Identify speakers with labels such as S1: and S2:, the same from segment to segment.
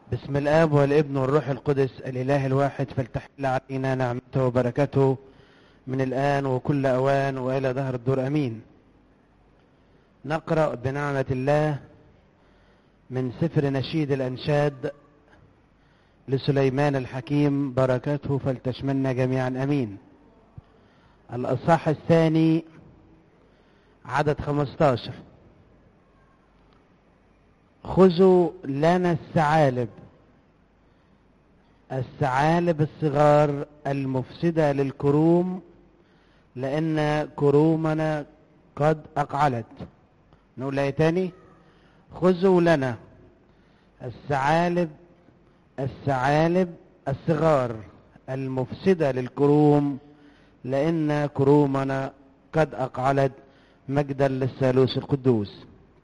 S1: بسم الآب والابن والروح القدس الإله الواحد فلتحل علينا نعمته وبركته من الآن وكل أوان وإلى دهر الدور أمين نقرأ بنعمة الله من سفر نشيد الأنشاد لسليمان الحكيم بركاته فلتشملنا جميعا أمين الأصحاح الثاني عدد 15 خذوا لنا الثعالب الثعالب الصغار المفسدة للكروم لأن كرومنا قد أقعلت نقول ايه تاني خذوا لنا الثعالب الثعالب الصغار المفسدة للكروم لأن كرومنا قد أقعلت مجدا للثالوث القدوس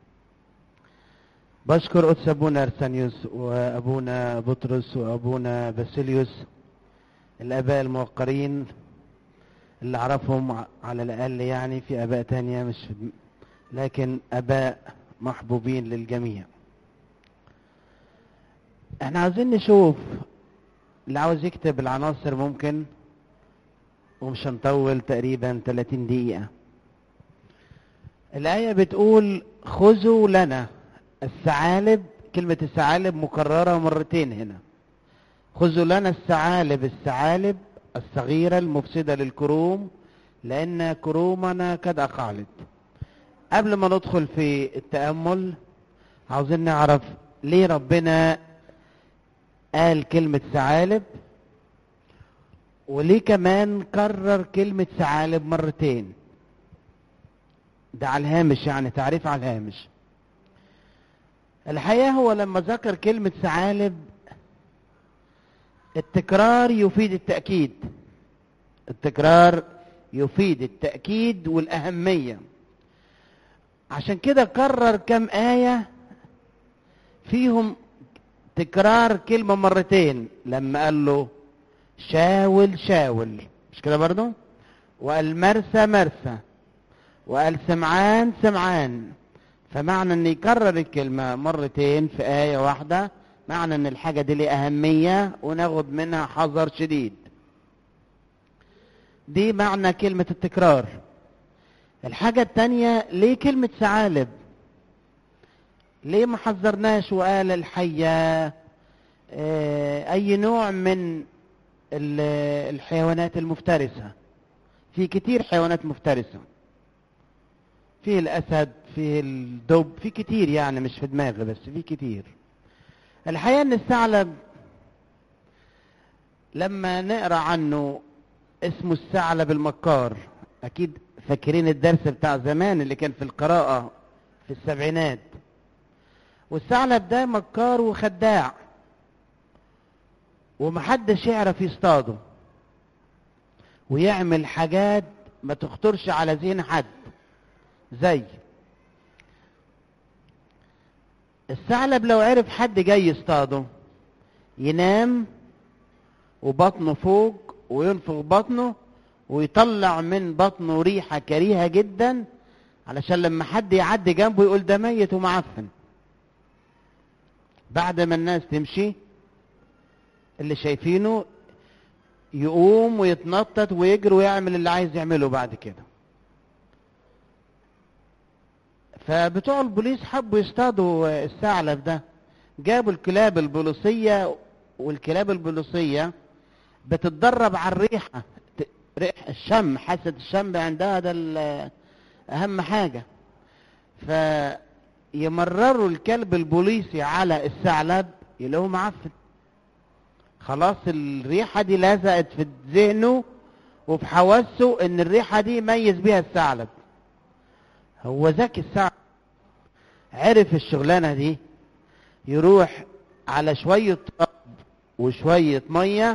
S1: بشكر قدس ابونا ارسانيوس وابونا بطرس وابونا باسيليوس الاباء الموقرين اللي اعرفهم على الاقل يعني في اباء تانية مش لكن اباء محبوبين للجميع احنا عاوزين نشوف اللي عاوز يكتب العناصر ممكن ومش هنطول تقريبا 30 دقيقة الآية بتقول خذوا لنا الثعالب كلمة الثعالب مكررة مرتين هنا خذوا لنا الثعالب الثعالب الصغيرة المفسدة للكروم لأن كرومنا قد أقعلت قبل ما ندخل في التأمل عاوزين نعرف ليه ربنا قال كلمة ثعالب وليه كمان كرر كلمة ثعالب مرتين ده على الهامش يعني تعريف على الهامش الحقيقة هو لما ذكر كلمة ثعالب التكرار يفيد التأكيد التكرار يفيد التأكيد والأهمية عشان كده كرر كم آية فيهم تكرار كلمة مرتين لما قال له شاول شاول مش كده برضو وقال مرسى مرسى وقال سمعان سمعان فمعنى ان يكرر الكلمة مرتين في آية واحدة معنى ان الحاجة دي ليه أهمية وناخد منها حذر شديد دي معنى كلمة التكرار الحاجة التانية ليه كلمة ثعالب ليه ما حذرناش وقال الحية اه اي نوع من الحيوانات المفترسة في كتير حيوانات مفترسة فيه الأسد فيه الدب في كتير يعني مش في دماغي بس في كتير الحقيقة ان الثعلب لما نقرا عنه اسمه الثعلب المكار اكيد فاكرين الدرس بتاع زمان اللي كان في القراءة في السبعينات والثعلب ده مكار وخداع ومحدش يعرف يصطاده ويعمل حاجات ما تخطرش على ذهن حد زي الثعلب لو عرف حد جاي يصطاده ينام وبطنه فوق وينفخ بطنه ويطلع من بطنه ريحة كريهة جدا علشان لما حد يعدي جنبه يقول ده ميت ومعفن بعد ما الناس تمشي اللي شايفينه يقوم ويتنطط ويجري ويعمل اللي عايز يعمله بعد كده فبتوع البوليس حبوا يصطادوا الثعلب ده جابوا الكلاب البوليسية والكلاب البوليسية بتتدرب على الريحة ريح الشم حاسة الشم عندها ده أهم حاجة فيمرروا الكلب البوليسي على الثعلب يلاقوه معفن خلاص الريحة دي لزقت في ذهنه وفي حواسه ان الريحة دي يميز بيها الثعلب هو ذكي الثعلب عرف الشغلانة دي يروح على شوية تراب وشوية مية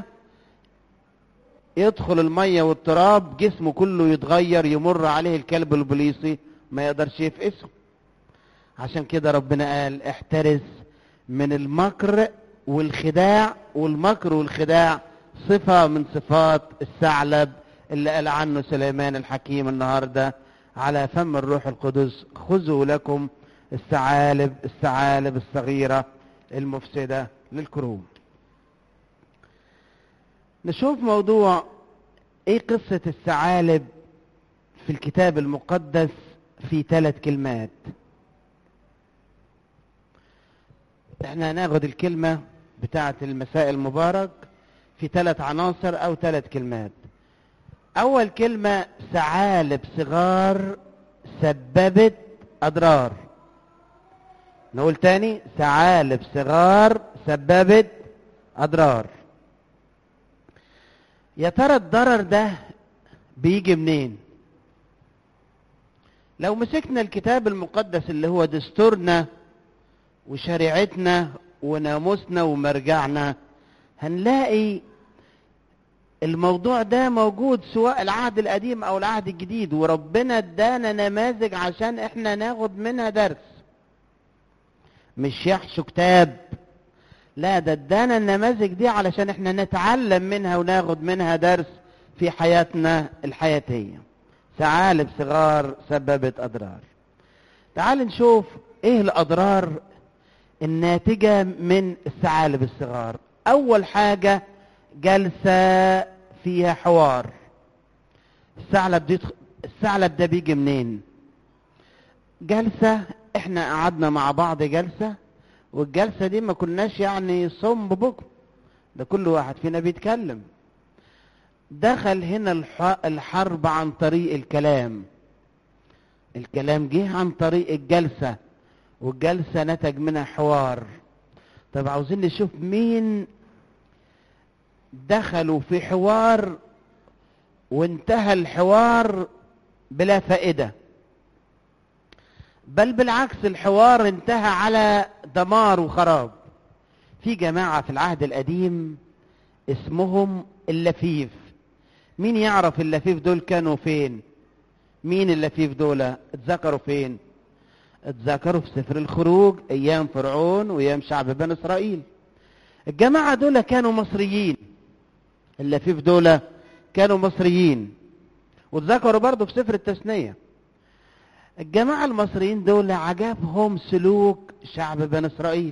S1: يدخل المية والتراب جسمه كله يتغير يمر عليه الكلب البوليسي ما يقدرش يفقسه عشان كده ربنا قال احترس من المكر والخداع والمكر والخداع صفة من صفات الثعلب اللي قال عنه سليمان الحكيم النهارده على فم الروح القدس خذوا لكم الثعالب الثعالب الصغيرة المفسدة للكروم نشوف موضوع ايه قصة الثعالب في الكتاب المقدس في ثلاث كلمات احنا هناخد الكلمة بتاعة المساء المبارك في ثلاث عناصر او ثلاث كلمات اول كلمة ثعالب صغار سببت اضرار نقول تاني ثعالب صغار سببت اضرار يا ترى الضرر ده بيجي منين لو مسكنا الكتاب المقدس اللي هو دستورنا وشريعتنا وناموسنا ومرجعنا هنلاقي الموضوع ده موجود سواء العهد القديم او العهد الجديد وربنا ادانا نماذج عشان احنا ناخد منها درس مش يحشو كتاب لا ده ادانا النماذج دي علشان احنا نتعلم منها وناخد منها درس في حياتنا الحياتية ثعالب صغار سببت اضرار تعال نشوف ايه الاضرار الناتجة من الثعالب الصغار اول حاجة جلسة فيها حوار الثعلب دي الثعلب ده بيجي منين جلسة احنا قعدنا مع بعض جلسة والجلسة دي ما كناش يعني صم بكم ده كل واحد فينا بيتكلم دخل هنا الحرب عن طريق الكلام الكلام جه عن طريق الجلسة والجلسة نتج منها حوار طب عاوزين نشوف مين دخلوا في حوار وانتهى الحوار بلا فائدة بل بالعكس الحوار انتهى على دمار وخراب في جماعة في العهد القديم اسمهم اللفيف مين يعرف اللفيف دول كانوا فين مين اللفيف دول اتذكروا فين اتذكروا في سفر الخروج ايام فرعون وايام شعب بني اسرائيل الجماعة دول كانوا مصريين اللفيف دول كانوا مصريين واتذكروا برضه في سفر التثنية الجماعة المصريين دول عجبهم سلوك شعب بني اسرائيل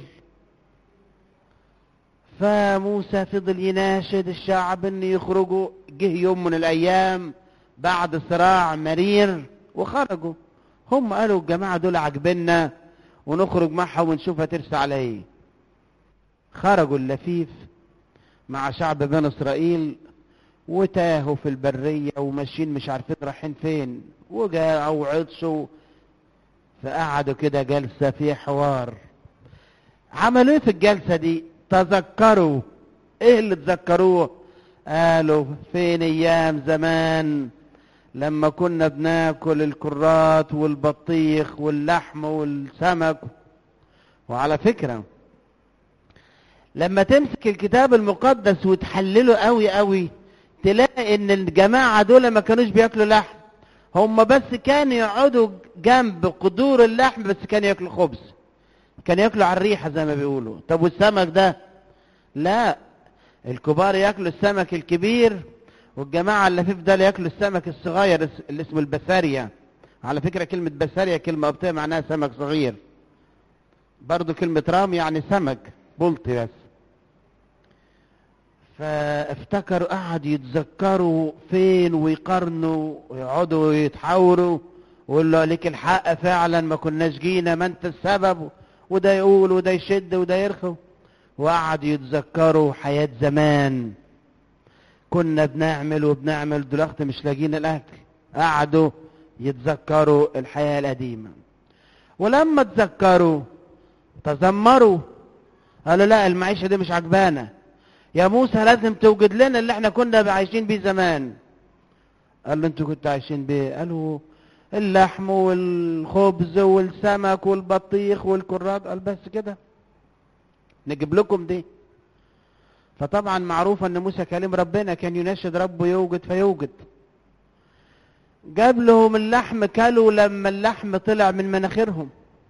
S1: فموسى فضل يناشد الشعب ان يخرجوا جه يوم من الايام بعد صراع مرير وخرجوا هم قالوا الجماعة دول عاجبنا ونخرج معهم ونشوف هترسى على ايه خرجوا اللفيف مع شعب بني اسرائيل وتاهوا في البرية وماشيين مش عارفين رايحين فين وجاءوا عطشوا فقعدوا كده جلسة في حوار عملوا ايه في الجلسة دي تذكروا ايه اللي تذكروه قالوا فين ايام زمان لما كنا بناكل الكرات والبطيخ واللحم والسمك وعلى فكرة لما تمسك الكتاب المقدس وتحلله قوي قوي تلاقي ان الجماعة دول ما كانوش بياكلوا لحم هم بس كانوا يقعدوا جنب قدور اللحم بس كانوا ياكلوا خبز كانوا ياكلوا على الريحة زي ما بيقولوا طب والسمك ده لا الكبار ياكلوا السمك الكبير والجماعة اللي في ده ياكلوا السمك الصغير اللي اسمه البسارية على فكرة كلمة بسارية كلمة قبطية معناها سمك صغير برضو كلمة رام يعني سمك بلطي بس فافتكروا قعدوا يتذكروا فين ويقارنوا ويقعدوا يتحاوروا ويقول له ليك الحق فعلا ما كناش جينا ما انت السبب وده يقول وده يشد وده يرخو وقعدوا يتذكروا حياة زمان كنا بنعمل وبنعمل دلوقتي مش لاقيين الاكل قعدوا يتذكروا الحياة القديمة ولما تذكروا تذمروا قالوا لا المعيشة دي مش عجبانا يا موسى لازم توجد لنا اللي احنا كنا عايشين بيه زمان قال له انتوا كنتوا عايشين بيه قالوا اللحم والخبز والسمك والبطيخ والكرات قال بس كده نجيب لكم دي فطبعا معروف ان موسى كلم ربنا كان يناشد ربه يوجد فيوجد جاب لهم اللحم كلوا لما اللحم طلع من مناخيرهم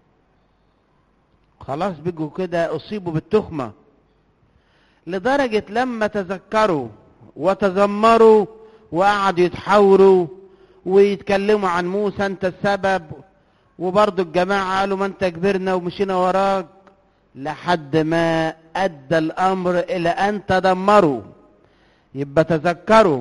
S1: خلاص بيجوا كده اصيبوا بالتخمه لدرجة لما تذكروا وتذمروا وقعدوا يتحاوروا ويتكلموا عن موسى انت السبب وبرضه الجماعة قالوا ما انت كبرنا ومشينا وراك لحد ما ادى الامر الى ان تدمروا يبقى تذكروا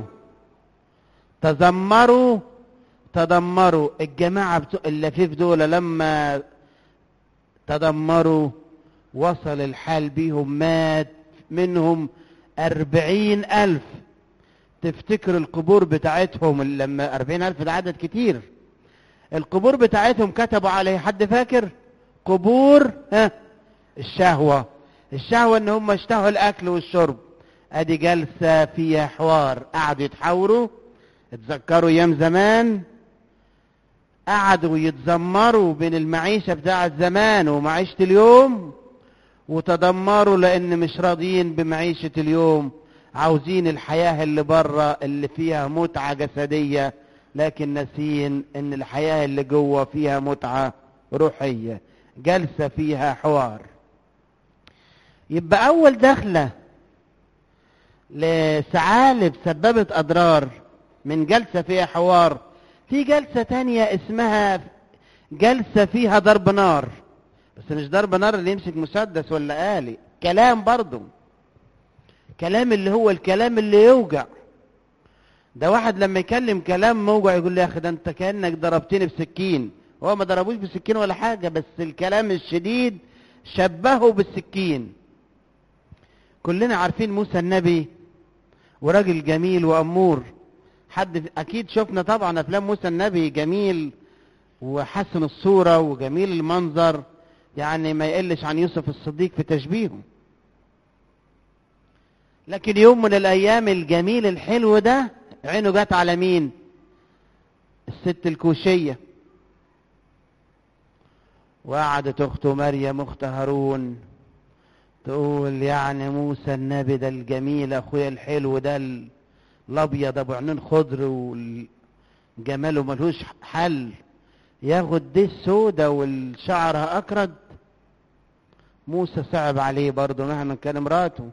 S1: تذمروا تدمروا الجماعة بتوع اللفيف دول لما تدمروا وصل الحال بيهم مات منهم أربعين ألف تفتكر القبور بتاعتهم لما أربعين ألف ده عدد كتير القبور بتاعتهم كتبوا عليه حد فاكر قبور ها الشهوة الشهوة ان هم اشتهوا الاكل والشرب ادي جلسة فيها حوار قعدوا يتحاوروا اتذكروا ايام زمان قعدوا يتذمروا بين المعيشة بتاعت زمان ومعيشة اليوم وتدمروا لان مش راضيين بمعيشة اليوم عاوزين الحياة اللي بره اللي فيها متعة جسدية لكن ناسين ان الحياة اللي جوه فيها متعة روحية جلسة فيها حوار يبقى اول دخلة لثعالب سببت اضرار من جلسة فيها حوار في جلسة تانية اسمها جلسة فيها ضرب نار بس مش ضرب نار اللي يمسك مسدس ولا آلي كلام برضه كلام اللي هو الكلام اللي يوجع ده واحد لما يكلم كلام موجع يقول لي يا اخي ده انت كانك ضربتني بسكين هو ما ضربوش بسكين ولا حاجه بس الكلام الشديد شبهه بالسكين كلنا عارفين موسى النبي وراجل جميل وامور حد اكيد شفنا طبعا افلام موسى النبي جميل وحسن الصوره وجميل المنظر يعني ما يقلش عن يوسف الصديق في تشبيهه لكن يوم من الايام الجميل الحلو ده عينه جت على مين الست الكوشيه وقعدت اخته مريم اخت هارون تقول يعني موسى النبي ده الجميل اخويا الحلو ده الابيض ابو عينين خضر وجماله ملهوش حل ياخد دي السودة والشعرها اكرد موسى صعب عليه برضه مهما كان مراته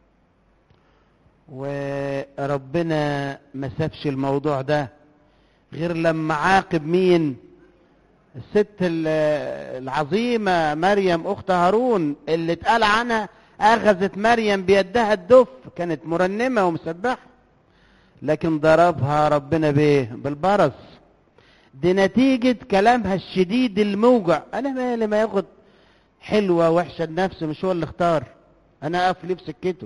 S1: وربنا ما سابش الموضوع ده غير لما عاقب مين الست العظيمة مريم أخت هارون اللي اتقال عنها أخذت مريم بيدها الدف كانت مرنمة ومسبحة لكن ضربها ربنا بيه بالبرص دي نتيجة كلامها الشديد الموجع أنا مالي ما ياخد حلوة وحشة لنفسه مش هو اللي اختار أنا أقف ليه بسكته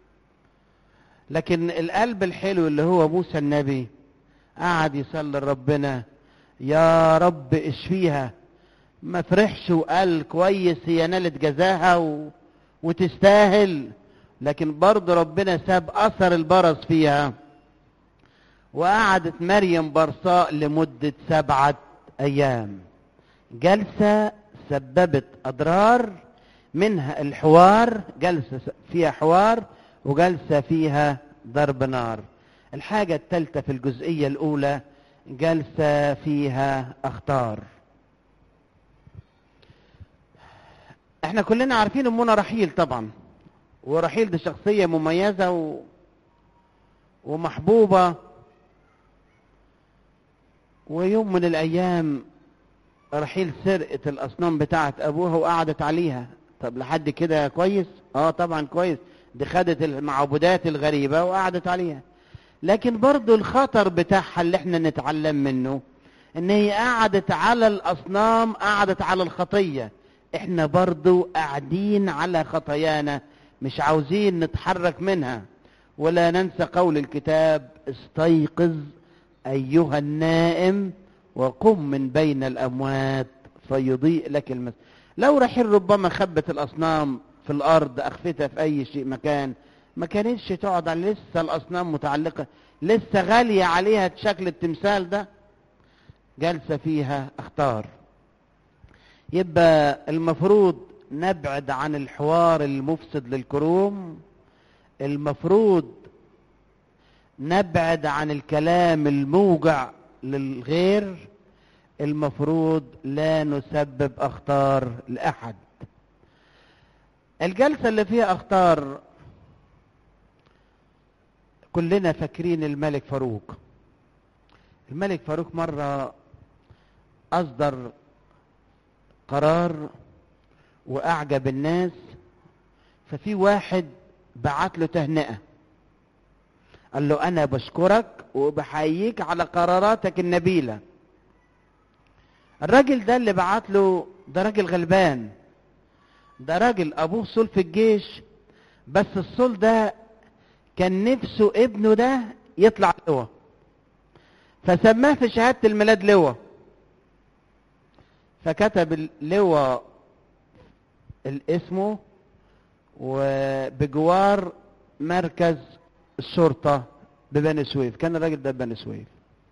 S1: لكن القلب الحلو اللي هو موسى النبي قعد يصلي لربنا يا رب اشفيها ما فرحش وقال كويس هي نالت جزاها و... وتستاهل لكن برضه ربنا ساب اثر البرص فيها وقعدت مريم برصاء لمدة سبعة ايام جلسة سببت اضرار منها الحوار جلسة فيها حوار وجلسة فيها ضرب نار الحاجة الثالثة في الجزئية الأولى جلسة فيها أخطار احنا كلنا عارفين أمنا رحيل طبعا ورحيل دي شخصية مميزة و... ومحبوبة ويوم من الأيام رحيل سرقت الأصنام بتاعت أبوها وقعدت عليها طب لحد كده كويس؟ اه طبعا كويس دي خدت المعبودات الغريبة وقعدت عليها لكن برضو الخطر بتاعها اللي احنا نتعلم منه ان هي قعدت على الاصنام قعدت على الخطية احنا برضو قاعدين على خطايانا مش عاوزين نتحرك منها ولا ننسى قول الكتاب استيقظ ايها النائم وقم من بين الاموات فيضيء لك المسجد لو رحيل ربما خبت الاصنام في الارض اخفتها في اي شيء مكان ما كانتش تقعد على لسه الاصنام متعلقه لسه غاليه عليها شكل التمثال ده جالسه فيها اختار يبقى المفروض نبعد عن الحوار المفسد للكروم المفروض نبعد عن الكلام الموجع للغير المفروض لا نسبب اخطار لاحد الجلسه اللي فيها اخطار كلنا فاكرين الملك فاروق الملك فاروق مرة أصدر قرار واعجب الناس ففي واحد بعت له تهنئه قال له انا بشكرك وبحييك على قراراتك النبيله الراجل ده اللي بعت له ده راجل غلبان ده راجل ابوه صول في الجيش بس الصول ده كان نفسه ابنه ده يطلع لواء فسماه في شهادة الميلاد لواء فكتب اللواء اسمه وبجوار مركز الشرطة ببني سويف كان الراجل ده ببني سويف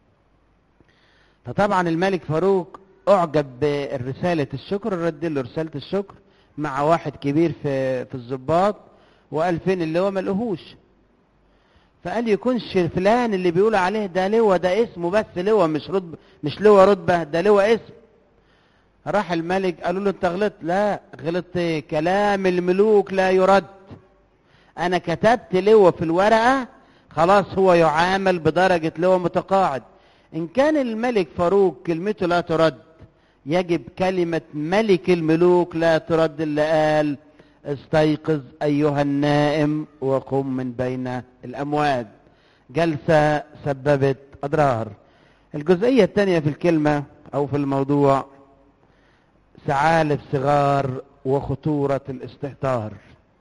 S1: فطبعا الملك فاروق اعجب برسالة الشكر رد له رسالة الشكر مع واحد كبير في في الضباط وقال فين اللواء ما لقوهوش فقال يكونش فلان اللي بيقول عليه ده لواء ده اسمه بس لواء مش رتبه مش لواء رتبه ده لواء اسم راح الملك قالوا له انت غلطت لا غلطت ايه كلام الملوك لا يرد انا كتبت لواء في الورقه خلاص هو يعامل بدرجه لواء متقاعد ان كان الملك فاروق كلمته لا ترد يجب كلمه ملك الملوك لا ترد اللي قال استيقظ ايها النائم وقم من بين الاموات جلسه سببت اضرار الجزئيه الثانيه في الكلمه او في الموضوع ثعالب صغار وخطوره الاستهتار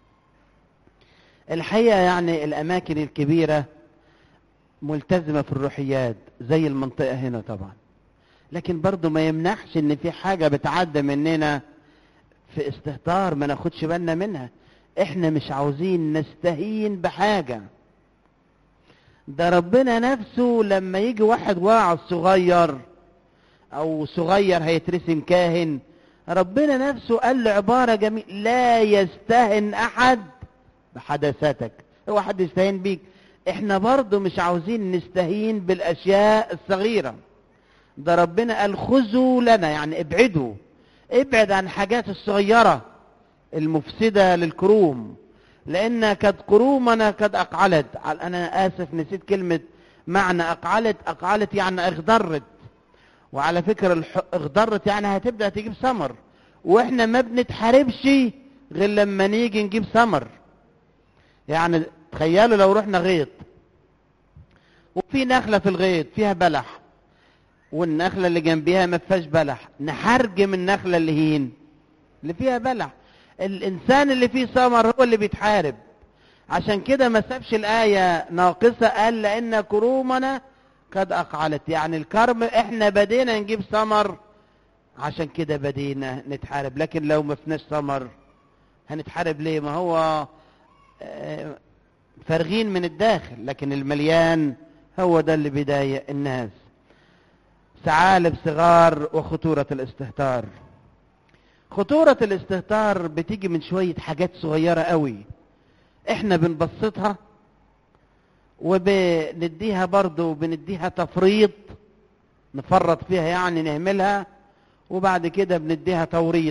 S1: الحقيقه يعني الاماكن الكبيره ملتزمه في الروحيات زي المنطقه هنا طبعا لكن برضه ما يمنعش ان في حاجه بتعدى مننا في استهتار ما ناخدش بالنا منها احنا مش عاوزين نستهين بحاجه ده ربنا نفسه لما يجي واحد واعظ صغير او صغير هيترسم كاهن ربنا نفسه قال له عباره جميله لا يستهن احد بحدثاتك هو حد يستهين بيك احنا برضه مش عاوزين نستهين بالاشياء الصغيره ده ربنا قال خذوا لنا يعني ابعدوا ابعد عن حاجات الصغيرة المفسدة للكروم لأن قد كرومنا قد أقعلت أنا آسف نسيت كلمة معنى أقعلت أقعلت يعني اغضرت وعلى فكرة الح... اغضرت يعني هتبدأ تجيب ثمر وإحنا ما بنتحاربش غير لما نيجي نجيب ثمر يعني تخيلوا لو رحنا غيط وفي نخلة في الغيط فيها بلح والنخلة اللي جنبيها ما فيهاش بلح نحرجم النخلة اللي هين اللي فيها بلح الإنسان اللي فيه ثمر هو اللي بيتحارب عشان كده ما سابش الآية ناقصة قال لأن كرومنا قد أقعلت يعني الكرم إحنا بدينا نجيب ثمر عشان كده بدينا نتحارب لكن لو ما فيناش ثمر هنتحارب ليه ما هو فارغين من الداخل لكن المليان هو ده اللي بيضايق الناس ثعالب صغار وخطورة الاستهتار خطورة الاستهتار بتيجي من شوية حاجات صغيرة قوي احنا بنبسطها وبنديها برضو بنديها تفريط نفرط فيها يعني نهملها وبعد كده بنديها توريط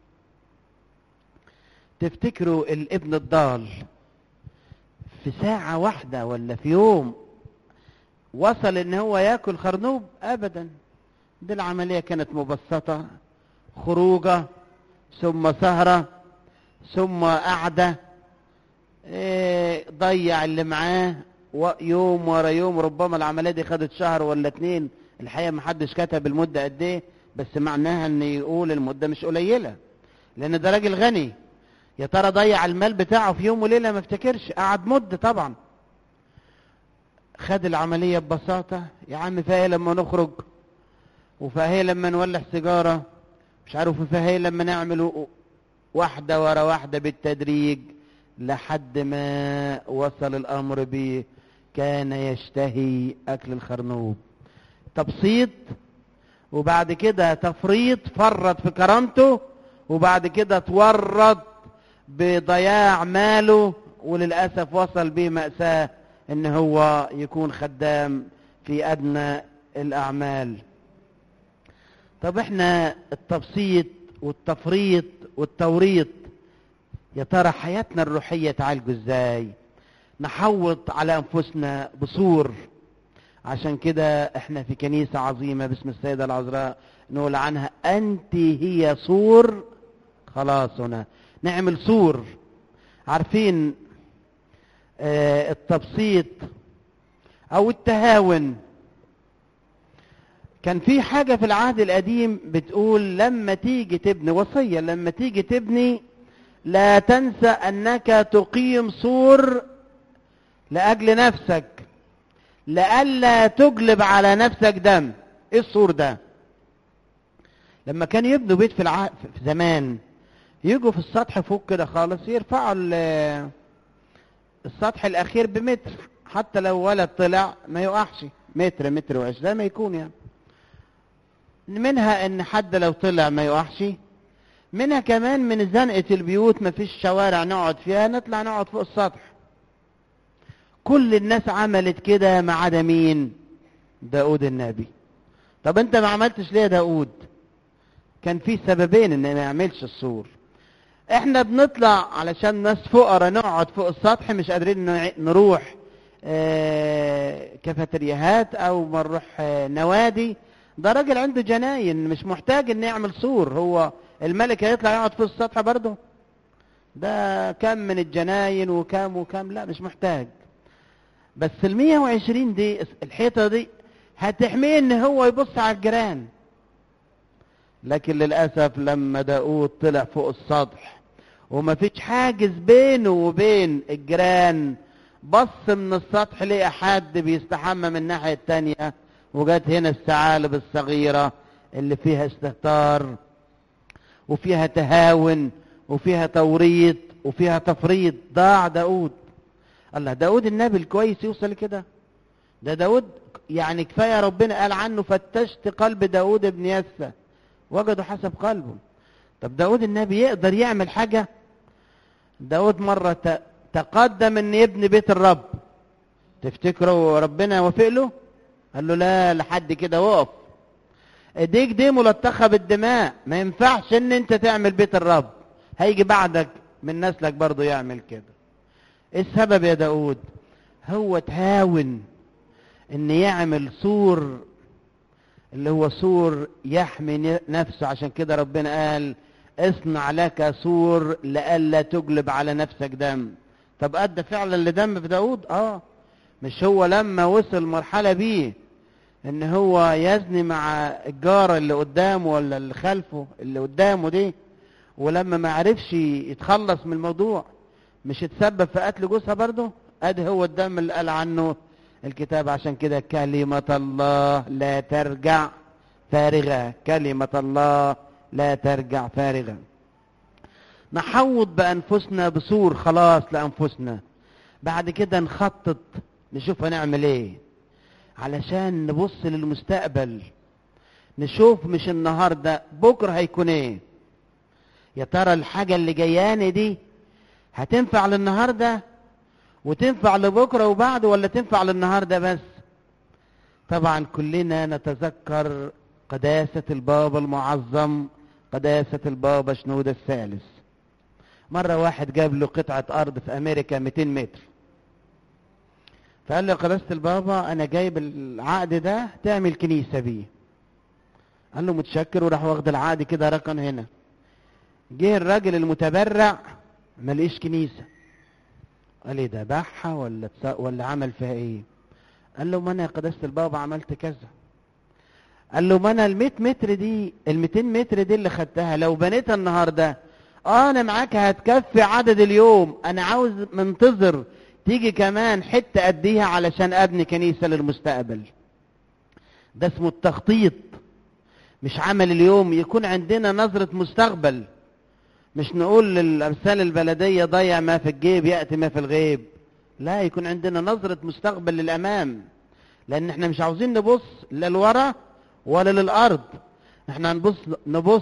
S1: تفتكروا الابن الضال في ساعة واحدة ولا في يوم وصل ان هو ياكل خرنوب ابدا دي العملية كانت مبسطة خروجة ثم سهرة ثم قعدة إيه ضيع اللي معاه يوم ورا يوم ربما العملية دي خدت شهر ولا اتنين الحقيقة محدش كتب المدة قد ايه بس معناها ان يقول المدة مش قليلة لان ده راجل غني يا ترى ضيع المال بتاعه في يوم وليلة ما افتكرش قعد مدة طبعا خد العملية ببساطة يا عم فاهي لما نخرج وفاهي لما نولع سيجارة مش عارف فاهي لما نعمل واحدة ورا واحدة بالتدريج لحد ما وصل الأمر بيه كان يشتهي أكل الخرنوب تبسيط وبعد كده تفريط فرط في كرامته وبعد كده تورط بضياع ماله وللأسف وصل به مأساة ان هو يكون خدام في ادنى الاعمال طب احنا التبسيط والتفريط والتوريط يا ترى حياتنا الروحية تعالجوا ازاي نحوط على انفسنا بصور عشان كده احنا في كنيسة عظيمة باسم السيدة العذراء نقول عنها انت هي صور خلاص هنا نعمل سور عارفين آه التبسيط او التهاون كان في حاجة في العهد القديم بتقول لما تيجي تبني وصية لما تيجي تبني لا تنسى انك تقيم سور لاجل نفسك لئلا تجلب على نفسك دم ايه السور ده لما كان يبنوا بيت في, الع... في زمان يجوا في السطح فوق كده خالص يرفعوا ال... السطح الاخير بمتر حتى لو ولد طلع ما يقعش متر متر وعش زي ما يكون يعني منها ان حد لو طلع ما يقعش منها كمان من زنقة البيوت ما فيش شوارع نقعد فيها نطلع نقعد فوق السطح كل الناس عملت كده ما عدا مين داود النبي طب انت ما عملتش ليه داود كان في سببين ان ما يعملش السور احنا بنطلع علشان ناس فقراء نقعد فوق السطح مش قادرين نروح اه كافيترياهات او ما نروح اه نوادي ده راجل عنده جناين مش محتاج ان يعمل سور هو الملك هيطلع يقعد فوق السطح برضه ده كم من الجناين وكم وكم لا مش محتاج بس ال 120 دي الحيطه دي هتحميه ان هو يبص على الجيران لكن للاسف لما داود طلع فوق السطح وما فيش حاجز بينه وبين الجيران بص من السطح لقى حد بيستحمى من الناحيه التانيه وجت هنا الثعالب الصغيره اللي فيها استهتار وفيها تهاون وفيها توريط وفيها تفريط ضاع داود الله داود النبي الكويس يوصل كده ده داود يعني كفاية ربنا قال عنه فتشت قلب داود ابن يسى وجدوا حسب قلبه طب داود النبي يقدر يعمل حاجة داود مرة تقدم ان يبني بيت الرب تفتكروا ربنا وافق له قال له لا لحد كده وقف ايديك دي ملطخه بالدماء ما ينفعش ان انت تعمل بيت الرب هيجي بعدك من نسلك برضه يعمل كده ايه السبب يا داود هو تهاون ان يعمل سور اللي هو سور يحمي نفسه عشان كده ربنا قال اصنع لك سور لئلا تجلب على نفسك دم طب ادى فعلا لدم في داود اه مش هو لما وصل مرحله بيه ان هو يزني مع الجارة اللي قدامه ولا اللي خلفه اللي قدامه دي ولما ما عرفش يتخلص من الموضوع مش اتسبب في قتل جوزها برضه ادي هو الدم اللي قال عنه الكتاب عشان كده كلمة الله لا ترجع فارغة كلمة الله لا ترجع فارغة نحوط بأنفسنا بسور خلاص لأنفسنا بعد كده نخطط نشوف هنعمل ايه علشان نبص للمستقبل نشوف مش النهارده بكره هيكون ايه يا ترى الحاجه اللي جاياني دي هتنفع للنهارده وتنفع لبكره وبعده ولا تنفع للنهارده بس طبعا كلنا نتذكر قداسه البابا المعظم قداسه البابا شنوده الثالث مره واحد جاب له قطعه ارض في امريكا 200 متر فقال له قداسة البابا أنا جايب العقد ده تعمل كنيسة بيه قال له متشكر وراح واخد العقد كده ركن هنا جه الراجل المتبرع ما لقيش كنيسة قال ايه ده باعها ولا ولا عمل فيها ايه قال له ما انا يا قداسة البابا عملت كذا قال له ما انا ال 100 متر دي ال 200 متر دي اللي خدتها لو بنيتها النهارده اه انا معاك هتكفي عدد اليوم انا عاوز منتظر تيجي كمان حتة أديها علشان أبني كنيسة للمستقبل ده اسمه التخطيط مش عمل اليوم يكون عندنا نظرة مستقبل مش نقول للأمثال البلدية ضيع ما في الجيب يأتي ما في الغيب لا يكون عندنا نظرة مستقبل للأمام لأن احنا مش عاوزين نبص لا لورا ولا للأرض احنا نبص نبص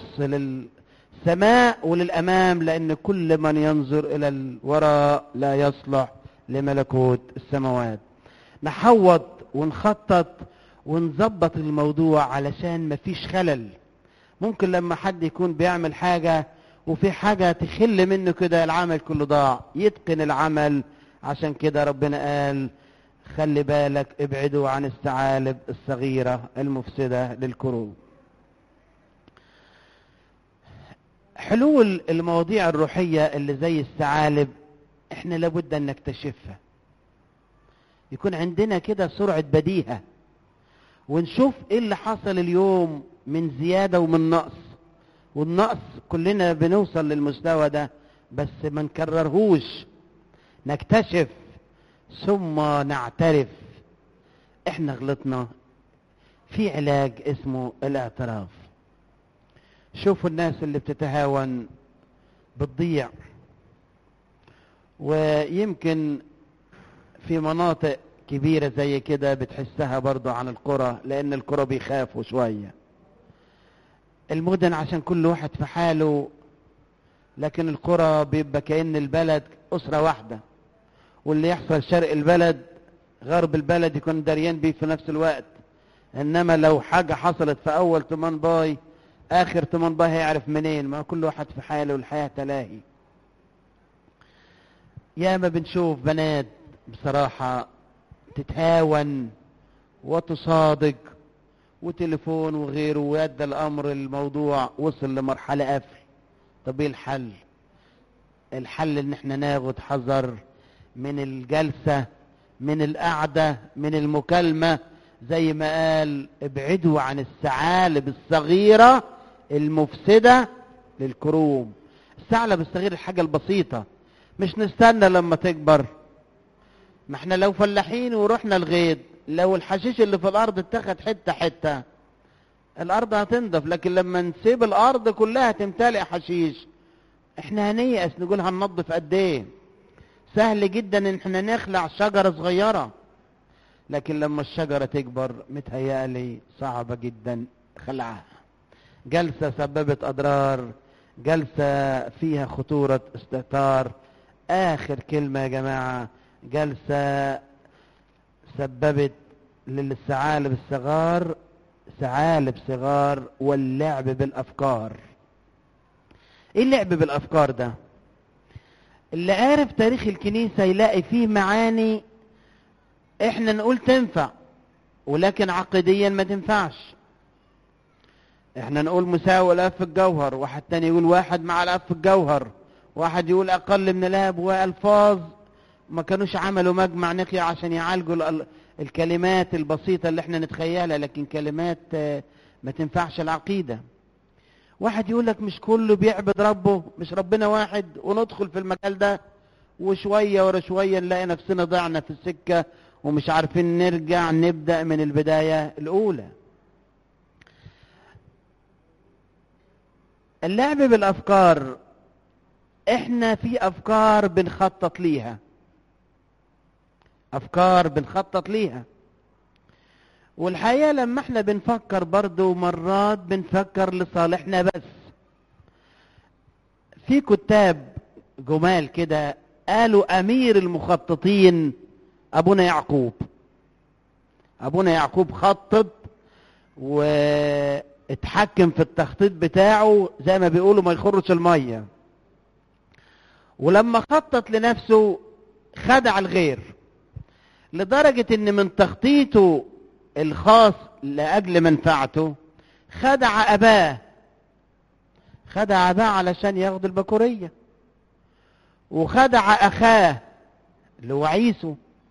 S1: للسماء وللأمام لأن كل من ينظر إلى الوراء لا يصلح لملكوت السماوات نحوط ونخطط ونظبط الموضوع علشان مفيش خلل ممكن لما حد يكون بيعمل حاجة وفي حاجة تخل منه كده العمل كله ضاع يتقن العمل عشان كده ربنا قال خلي بالك ابعدوا عن الثعالب الصغيرة المفسدة للكروب حلول المواضيع الروحية اللي زي الثعالب احنا لابد ان نكتشفها يكون عندنا كده سرعة بديهة ونشوف ايه اللي حصل اليوم من زيادة ومن نقص والنقص كلنا بنوصل للمستوى ده بس ما نكررهوش نكتشف ثم نعترف احنا غلطنا في علاج اسمه الاعتراف شوفوا الناس اللي بتتهاون بتضيع ويمكن في مناطق كبيرة زي كده بتحسها برضو عن القرى لأن القرى بيخافوا شوية المدن عشان كل واحد في حاله لكن القرى بيبقى كأن البلد أسرة واحدة واللي يحصل شرق البلد غرب البلد يكون دريان بيه في نفس الوقت إنما لو حاجة حصلت في أول تمان باي آخر تمان باي هيعرف منين ما كل واحد في حاله والحياة تلاهي ياما بنشوف بنات بصراحة تتهاون وتصادق وتليفون وغيره ويدى الأمر الموضوع وصل لمرحلة قفل طب ايه الحل الحل ان احنا ناخد حذر من الجلسة من القعدة من المكالمة زي ما قال ابعدوا عن الثعالب الصغيرة المفسدة للكروم الثعلب الصغير الحاجة البسيطة مش نستنى لما تكبر ما احنا لو فلاحين ورحنا الغيط لو الحشيش اللي في الارض اتخذ حته حته الارض هتنضف لكن لما نسيب الارض كلها تمتلئ حشيش احنا هنيأس نقول هننضف قد ايه سهل جدا ان احنا نخلع شجره صغيره لكن لما الشجره تكبر متهيألي صعبه جدا خلعها جلسه سببت اضرار جلسه فيها خطوره استهتار اخر كلمه يا جماعه جلسة سببت للثعالب الصغار ثعالب صغار واللعب بالأفكار ايه اللعب بالأفكار ده اللي عارف تاريخ الكنيسة يلاقي فيه معاني احنا نقول تنفع ولكن عقديا ما تنفعش احنا نقول مساوي الاب في الجوهر واحد تاني يقول واحد مع الاب في الجوهر واحد يقول اقل من الاب والفاظ ما كانوش عملوا مجمع نقي عشان يعالجوا الكلمات البسيطة اللي احنا نتخيلها لكن كلمات ما تنفعش العقيدة واحد يقول لك مش كله بيعبد ربه مش ربنا واحد وندخل في المجال ده وشوية ورا شوية نلاقي نفسنا ضعنا في السكة ومش عارفين نرجع نبدأ من البداية الأولى اللعب بالأفكار احنا في أفكار بنخطط ليها افكار بنخطط ليها والحقيقه لما احنا بنفكر برضو مرات بنفكر لصالحنا بس في كتاب جمال كده قالوا امير المخططين ابونا يعقوب ابونا يعقوب خطط واتحكم في التخطيط بتاعه زي ما بيقولوا ما يخرش الميه ولما خطط لنفسه خدع الغير لدرجة ان من تخطيطه الخاص لأجل منفعته خدع أباه خدع أباه علشان ياخد البكورية وخدع أخاه اللي هو عيسو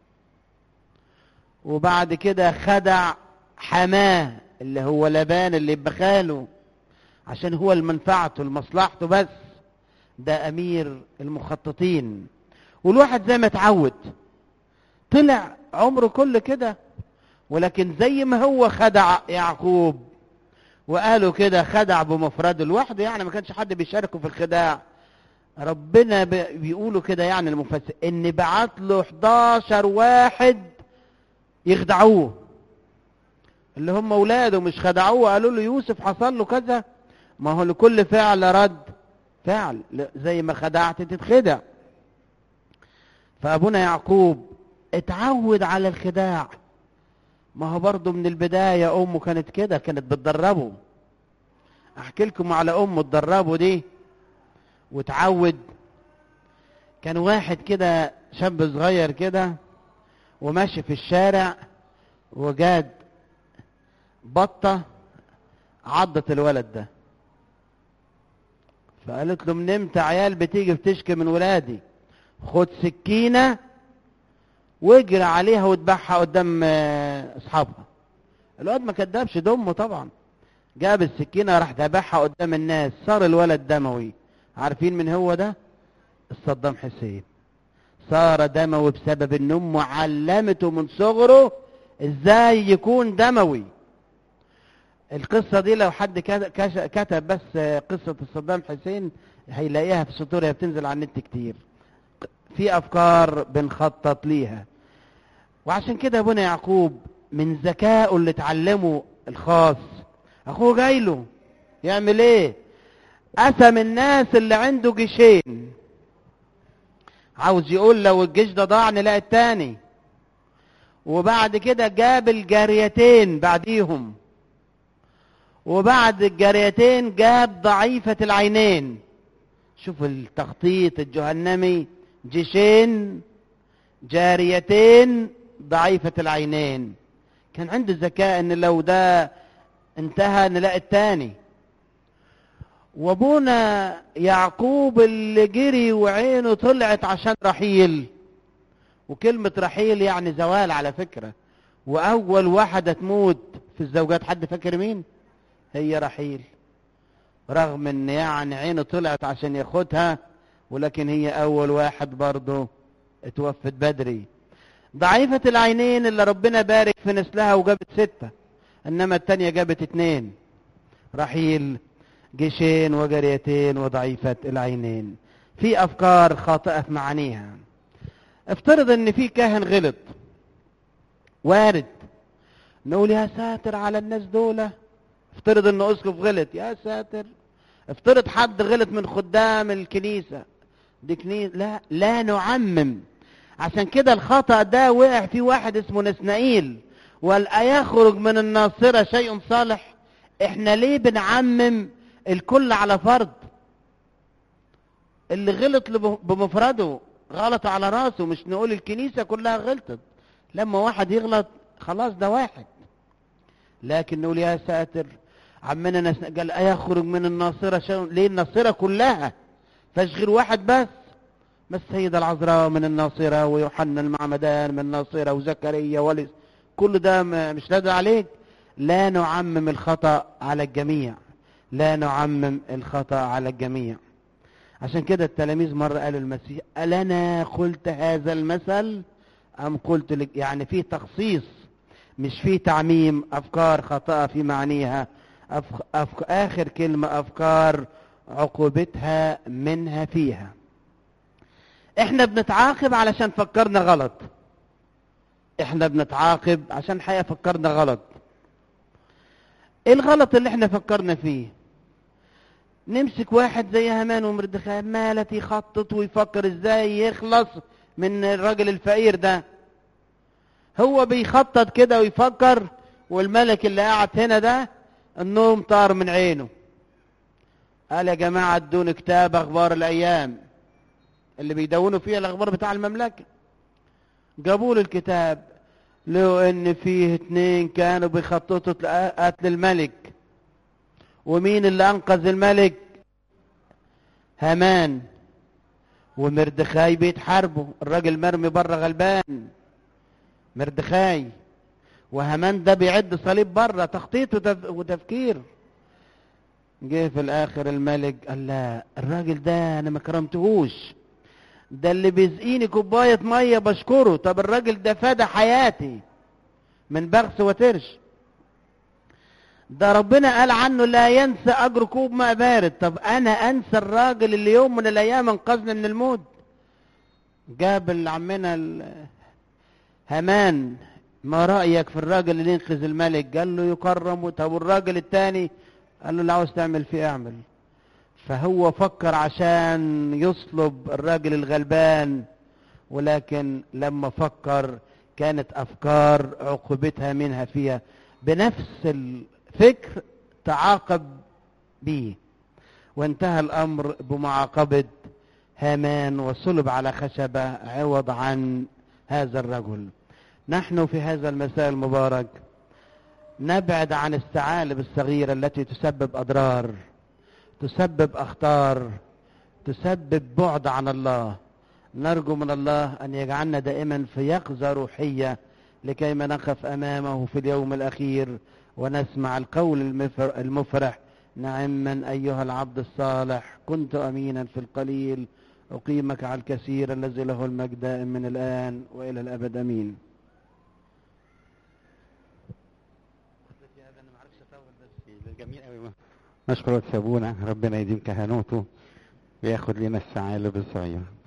S1: وبعد كده خدع حماه اللي هو لبان اللي يبقى خاله عشان هو لمنفعته لمصلحته بس ده أمير المخططين والواحد زي ما اتعود طلع عمره كله كده ولكن زي ما هو خدع يعقوب وقالوا كده خدع بمفرده لوحده يعني ما كانش حد بيشاركه في الخداع ربنا بيقولوا كده يعني المفسر ان بعت له 11 واحد يخدعوه اللي هم اولاده مش خدعوه قالوا له يوسف حصل له كذا ما هو لكل فعل رد فعل زي ما خدعت تتخدع فابونا يعقوب اتعود على الخداع ما هو برضه من البداية أمه كانت كده كانت بتدربه أحكي لكم على أمه تدربه دي وتعود كان واحد كده شاب صغير كده وماشي في الشارع وجاد بطة عضت الولد ده فقالت له من امتى عيال بتيجي بتشكي من ولادي خد سكينة واجري عليها واتبعها قدام آه، اصحابها الواد ما كدبش دمه طبعا جاب السكينة راح ذبحها قدام الناس صار الولد دموي عارفين من هو ده الصدام حسين صار دموي بسبب ان امه علمته من صغره ازاي يكون دموي القصة دي لو حد كت- كش- كتب بس قصة صدام حسين هيلاقيها في سطورها بتنزل على النت كتير في افكار بنخطط ليها وعشان كده ابونا يعقوب من ذكائه اللي اتعلمه الخاص اخوه جاي له يعمل ايه قسم الناس اللي عنده جيشين عاوز يقول لو الجيش ده ضاع نلاقي التاني وبعد كده جاب الجاريتين بعديهم وبعد الجاريتين جاب ضعيفة العينين شوف التخطيط الجهنمي جيشين جاريتين ضعيفة العينين كان عنده ذكاء ان لو ده انتهى نلاقي التاني وابونا يعقوب اللي جري وعينه طلعت عشان رحيل وكلمة رحيل يعني زوال على فكرة وأول واحدة تموت في الزوجات حد فاكر مين؟ هي رحيل رغم ان يعني عينه طلعت عشان ياخدها ولكن هي أول واحد برضه اتوفت بدري ضعيفة العينين اللي ربنا بارك في نسلها وجابت ستة إنما التانية جابت اتنين رحيل جيشين وجريتين وضعيفة العينين في أفكار خاطئة في معانيها افترض ان في كاهن غلط وارد نقول يا ساتر على الناس دول افترض ان اسقف غلط يا ساتر افترض حد غلط من خدام الكنيسة دي كنيسة لا لا نعمم عشان كده الخطأ ده وقع فيه واحد اسمه نسنائيل وقال أيخرج من الناصرة شيء صالح احنا ليه بنعمم الكل على فرد اللي غلط لب- بمفرده غلط على راسه مش نقول الكنيسة كلها غلطت لما واحد يغلط خلاص ده واحد لكن نقول يا ساتر عمنا نس... قال أيخرج من الناصرة شيء ليه الناصرة كلها فاش غير واحد بس ما السيدة العذراء من الناصرة ويوحنا المعمدان من الناصرة وزكريا وليس كل ده م- مش لازم عليك لا نعمم الخطأ على الجميع لا نعمم الخطأ على الجميع عشان كده التلاميذ مرة قالوا المسيح ألنا قلت هذا المثل أم قلت لك يعني فيه تخصيص مش فيه تعميم أفكار خطأ في معانيها أفك... أفك... آخر كلمة أفكار عقوبتها منها فيها احنا بنتعاقب علشان فكرنا غلط احنا بنتعاقب عشان حقيقة فكرنا غلط ايه الغلط اللي احنا فكرنا فيه نمسك واحد زي هامان ومردخاي مالت يخطط ويفكر ازاي يخلص من الراجل الفقير ده هو بيخطط كده ويفكر والملك اللي قاعد هنا ده النوم طار من عينه قال يا جماعة ادوني كتاب اخبار الايام اللي بيدونوا فيها الاخبار بتاع المملكة جابوا له الكتاب لقوا ان فيه اتنين كانوا بيخططوا قتل الملك ومين اللي انقذ الملك هامان ومردخاي بيتحاربوا الراجل مرمي بره غلبان مردخاي وهامان ده بيعد صليب بره تخطيط وتف... وتفكير جه في الاخر الملك قال لا الراجل ده انا ما كرمتهوش ده اللي بيسقيني كوبايه ميه بشكره طب الراجل ده فدى حياتي من بغس وترش ده ربنا قال عنه لا ينسى اجر كوب ماء بارد طب انا انسى الراجل اللي يوم من الايام انقذني من الموت جاب عمنا ال- هامان ما رايك في الراجل اللي ينقذ الملك قال له يكرم طب والراجل التاني قال له اللي عاوز تعمل فيه اعمل فهو فكر عشان يصلب الراجل الغلبان ولكن لما فكر كانت افكار عقوبتها منها فيها بنفس الفكر تعاقب به وانتهى الامر بمعاقبه هامان وصلب على خشبه عوض عن هذا الرجل نحن في هذا المساء المبارك نبعد عن الثعالب الصغيره التي تسبب اضرار تسبب اخطار تسبب بعد عن الله نرجو من الله ان يجعلنا دائما في يقظه روحيه لكيما نقف امامه في اليوم الاخير ونسمع القول المفر- المفرح نعما ايها العبد الصالح كنت امينا في القليل اقيمك على الكثير الذي له المجد دائم من الان والى الابد امين
S2: جميل قوي نشكر سابونا ربنا يديم كهنوته وياخد لنا السعاده بالصغير